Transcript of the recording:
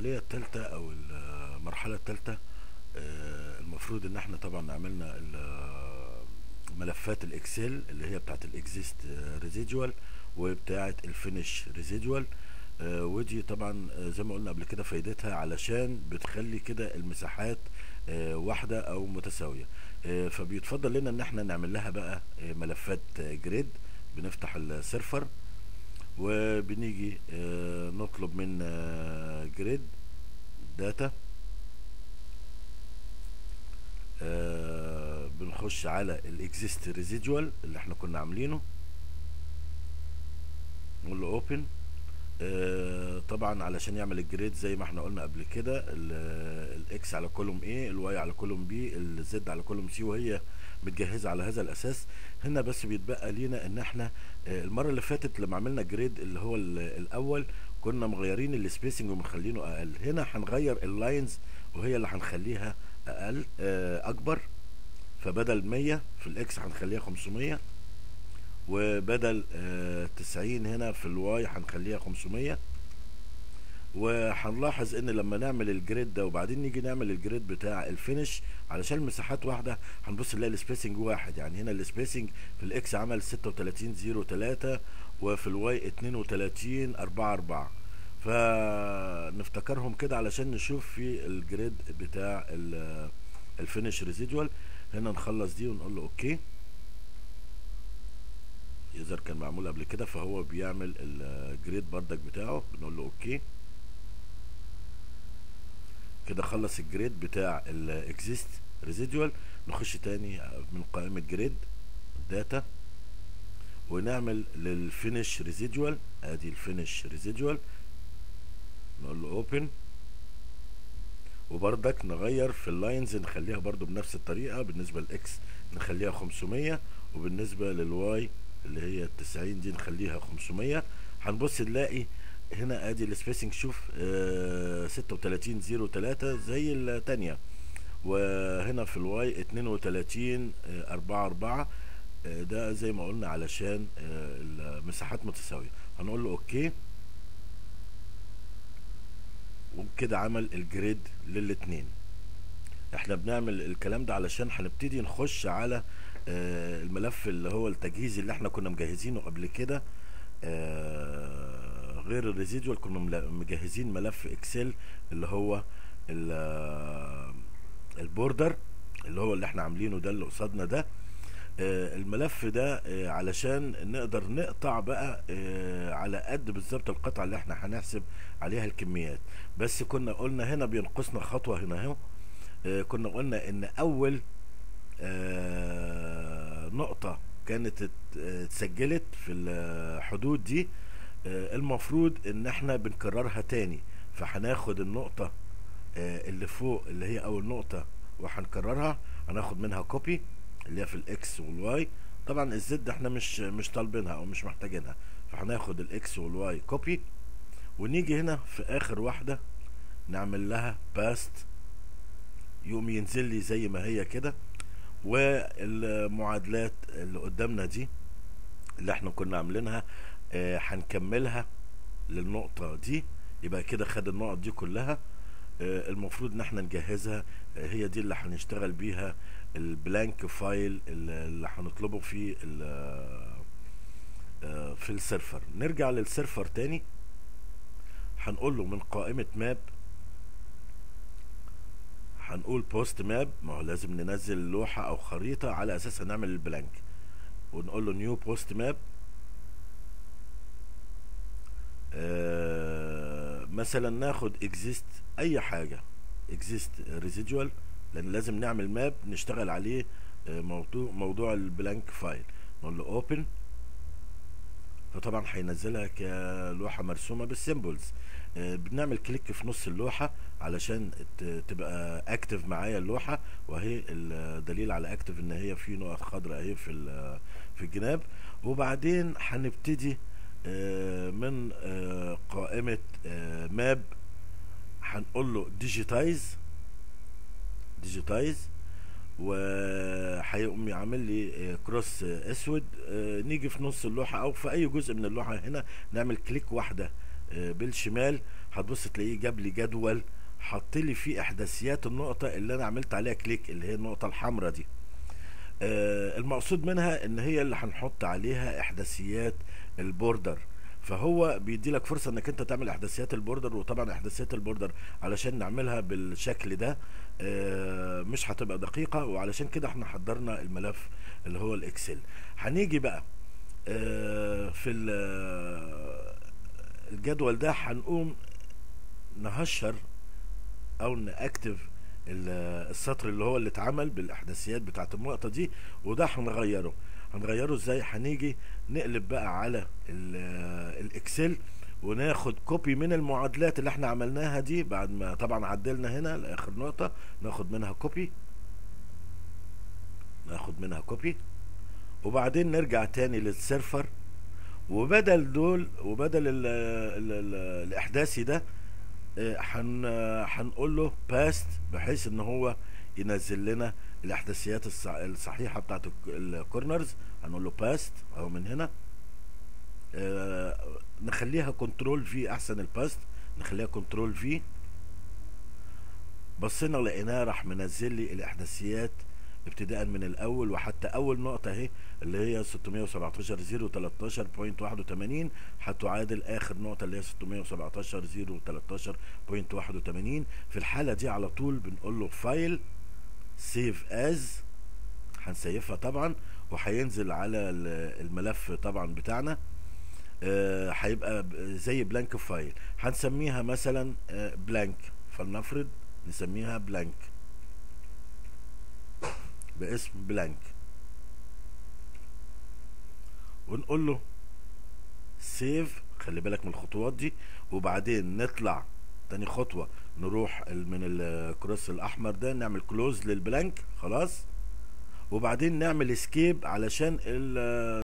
العملية الثالثة او المرحلة الثالثة المفروض ان احنا طبعا عملنا ال- ملفات الاكسل اللي هي بتاعت الاكزيست ريزيدوال وبتاعت الفينش ريزيدوال ودي طبعا آه، زي ما قلنا قبل كده فايدتها علشان بتخلي كده المساحات آه، واحدة او متساوية آه، فبيتفضل لنا ان احنا نعمل لها بقى آه، ملفات جريد بنفتح السيرفر وبنيجي آه، نطلب من جريد داتا آه، بنخش على الاكزيست ريزيدوال اللي احنا كنا عاملينه نقول له اوبن طبعا علشان يعمل الجريد زي ما احنا قلنا قبل كده الاكس على كولوم ايه الواي على كولوم بي الزد على كولوم سي وهي متجهزه على هذا الاساس هنا بس بيتبقى لينا ان احنا آه، المره اللي فاتت لما عملنا جريد اللي هو ال- الاول كنا مغيرين السبيسنج ومخلينه اقل هنا هنغير اللاينز وهي اللي هنخليها اقل آه، اكبر فبدل 100 في الاكس هنخليها 500 وبدل آه، 90 هنا في الواي هنخليها 500 وهنلاحظ ان لما نعمل الجريد ده وبعدين نيجي نعمل الجريد بتاع الفينش علشان المساحات واحده هنبص نلاقي السبيسنج واحد يعني هنا السبيسنج في الاكس عمل 36 0 3 وفي الواي 32 4 4 فنفتكرهم كده علشان نشوف في الجريد بتاع ال- الفينش ريزيدوال هنا نخلص دي ونقول له اوكي يظهر كان معمول قبل كده فهو بيعمل الجريد بردك بتاعه بنقول له اوكي كده خلص الجريد بتاع الاكزيست ريزيدوال نخش تاني من قائمة جريد داتا ونعمل للفينش ريزيدوال ادي الفينش ريزيدوال نقول له اوبن وبردك نغير في اللاينز نخليها برضو بنفس الطريقة بالنسبة للاكس نخليها 500 وبالنسبة للواي اللي هي التسعين دي نخليها 500 هنبص نلاقي هنا ادي السبيسنج شوف آه 36 0 3 زي التانية وهنا في الواي 32 آه 4 4 آه ده زي ما قلنا علشان آه المساحات متساوية هنقول له اوكي وكده عمل الجريد للاتنين احنا بنعمل الكلام ده علشان هنبتدي نخش على آه، الملف اللي هو التجهيز اللي احنا كنا مجهزينه قبل كده آه، غير الريزيدوال كنا ملا- مجهزين ملف اكسل اللي هو ال- آه، البوردر اللي هو اللي احنا عاملينه ده اللي قصادنا ده آه، الملف ده آه، علشان نقدر نقطع بقى آه، على قد بالظبط القطعة اللي احنا هنحسب عليها الكميات بس كنا قلنا هنا بينقصنا خطوة هنا اهو آه، كنا قلنا ان اول آه، نقطة كانت ات- آه، اتسجلت في الحدود دي آه، المفروض ان احنا بنكررها تاني فهناخد النقطة آه، اللي فوق اللي هي اول نقطة وهنكررها هناخد منها كوبي اللي هي في الاكس والواي طبعا الزد احنا مش مش طالبينها او مش محتاجينها فهناخد الاكس والواي كوبي ونيجي هنا في اخر واحدة نعمل لها باست يقوم ينزل لي زي ما هي كده والمعادلات اللي قدامنا دي اللي احنا كنا عاملينها آه، هنكملها للنقطة دي يبقى كده خد النقط دي كلها آه، المفروض ان احنا نجهزها آه، هي دي اللي هنشتغل بيها البلانك فايل اللي اللي هنطلبه في ال- آه، في السيرفر نرجع للسيرفر تاني هنقول له من قائمة ماب هنقول بوست ماب ما هو لازم ننزل لوحة او خريطة على اساسها نعمل البلانك ونقول له نيو بوست ماب مثلا ناخد اكزيست اي حاجة اكزيست ريزيدوال لان لازم نعمل ماب نشتغل عليه آه، موضوع موضوع البلانك فايل نقول له اوبن فطبعا هينزلها كلوحة مرسومة بالسيمبلز آه، بنعمل كليك في نص اللوحة علشان ت- تبقى اكتف معايا اللوحة وهي الدليل على اكتف ان هي في نقط خضراء اهي في ال- في الجناب وبعدين هنبتدي آه، من آه، قائمة ماب هنقول له ديجيتايز ديجيتايز وهيقوم يعمل لي كروس اسود آه، نيجي في نص اللوحه او في اي جزء من اللوحه هنا نعمل كليك واحده آه، بالشمال هتبص تلاقيه جاب لي جدول حط لي فيه احداثيات النقطه اللي انا عملت عليها كليك اللي هي النقطه الحمراء دي آه، المقصود منها ان هي اللي هنحط عليها احداثيات البوردر فهو بيدي لك فرصه انك انت تعمل احداثيات البوردر وطبعا احداثيات البوردر علشان نعملها بالشكل ده آه، مش هتبقى دقيقه وعلشان كده احنا حضرنا الملف اللي هو الاكسل هنيجي بقى آه، في ال- الجدول ده هنقوم نهشر او ناكتف ال- السطر اللي هو اللي اتعمل بالاحداثيات بتاعت النقطه دي وده هنغيره هنغيره ازاي هنيجي نقلب بقى على ال- الاكسل وناخد كوبي من المعادلات اللي احنا عملناها دي بعد ما طبعا عدلنا هنا لاخر نقطه ناخد منها كوبي ناخد منها كوبي وبعدين نرجع تاني للسيرفر وبدل دول وبدل ال ال ال الاحداثي ده آه، هن هنقول له باست بحيث ان هو ينزل لنا الاحداثيات الص- الصحيحه بتاعت الك- الكورنرز هنقول له باست اهو من هنا آه، نخليها كنترول في احسن الباست نخليها كنترول في بصينا لقيناه راح منزل لي الاحداثيات ابتداء من الاول وحتى اول نقطه اهي اللي هي 617 013.81 هتعادل اخر نقطه اللي هي 617 013.81 في الحاله دي على طول بنقول له فايل سيف از هنسيفها طبعا وهينزل على ال- الملف طبعا بتاعنا آه، هيبقى ب- زي بلانك فايل هنسميها مثلا بلانك فلنفرض نسميها بلانك باسم بلانك ونقول له سيف خلي بالك من الخطوات دي وبعدين نطلع تاني خطوة نروح ال- من الكروس الأحمر ده نعمل كلوز للبلانك خلاص وبعدين نعمل اسكيب علشان ال